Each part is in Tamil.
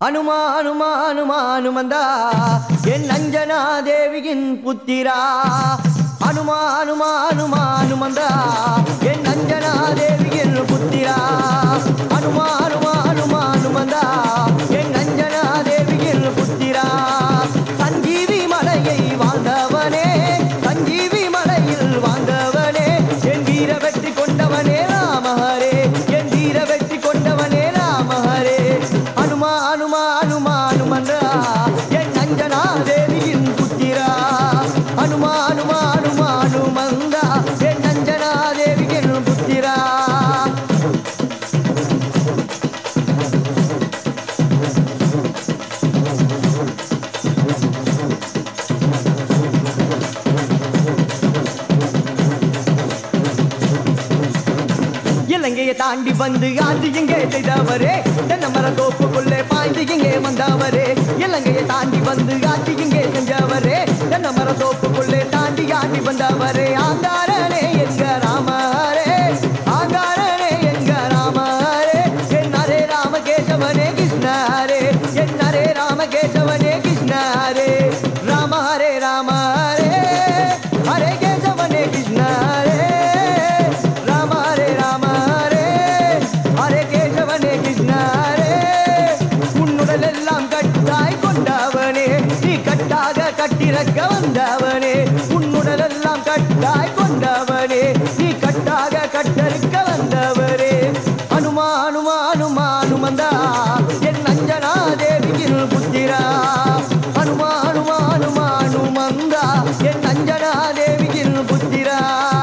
அனுமா அனுமா அனுமா அனுமந்தா என் அஞ்சனா தேவியின் புத்திரா அனுமா அனுமா அனுமா அனுமந்தா என் அஞ்சனா தேவியின் புத்திரா அனுமா அனுமா அனுமா அனுமந்தா என் அஞ்சனா தேவியின் புத்திரா சஞ்சீவி மலையை வாழ்ந்தவனே சஞ்சீவி மலையில் வாழ்ந்தவனே என் வீர வெற்றி கொண்டவனே ராமஹரே என் வீர வெற்றி கொண்டவனே ராமஹரே அனுமா அனுமா அனுமா அனுமந்தா என் அஞ்சனா தேவியின் புத்திரா அனுமா அனுமா அனுமா அனுமந்தா என் அஞ்சனா தேவியின் புத்திரா இலங்கையை தாண்டி வந்து ஆண்டு இங்கே செய்தவரே தென்னை மர தோப்புக்குள்ளே பாய்ந்து இங்கே வந்தவரே இலங்கையை தாண்டி வந்து ஆட்சி இங்கே செஞ்சவரே தென்னை மர தோப்புக்குள்ளே தாண்டி ஆண்டி வந்தவரே ஆங்காரனே எங்க ராமரே ஆங்காரனே எங்க ராமரே என் ஹரே ராமகேசவனே கிருஷ்ணரே என் ஹரே ராமகேசவனே கிருஷ்ணரே ராம ஹரே ராம ஹரே ஹரே கேசவனே கிருஷ்ணரே ராம ஹரே ராம ஹரே ஹரே கேசவனே கிருஷ்ணரே உன்னுடல் எல்லாம் கட்டாய் கொண்டவனே நீ கட்டாக கட்டிறக்க வந்தவனே உன்னுடல் எல்லாம் கட்டாய் கொண்டவனே நீ கட்டாக கட்டறுக்க வந்தவரே அனுமா அனுமா அனுமா அனுமந்தா என் அஞ்சனா தேவியின் புத்திரா அனுமா அனுமா அனுமா அனுமந்தா என் அஞ்சனா தேவியின் புத்திரா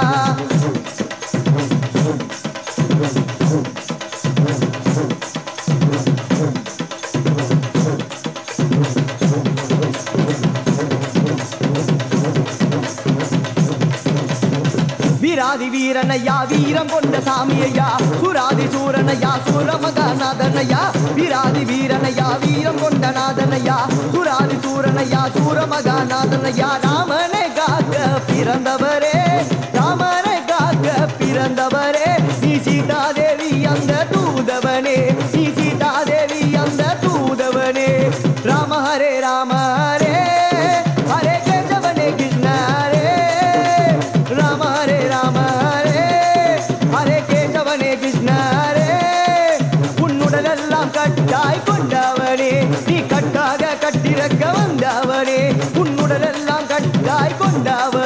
வீராதி வீரனையா வீரம் கொண்ட சாமியையா சுராதி சூரனையா சூரமகநாதனையா வீராதி வீரனையா வீரம் கொண்ட நாதனையா சுராதி சூரனையா சூரமகநாதனையா ராமனை காக்க பிறந்தவரே ராமனை காக்க பிறந்தவரே நீ சீதாதேவி அந்த தூதவனே நீ சீதாதேவி அந்த தூதவனே ராம ஹரே ராம ஹரே ஹரே கேசவனே கிருஷ்ணரே ராம ஹரே ராம ஹரே ஹரே கேசவனே கிருஷ்ணரே உன்னுடல் எல்லாம் கட்டாய் கொண்டவனே நீ கட்டாக கட்டிறக்க வந்தவனே உன்னுடல் எல்லாம் கட்டாய் கொண்டவனே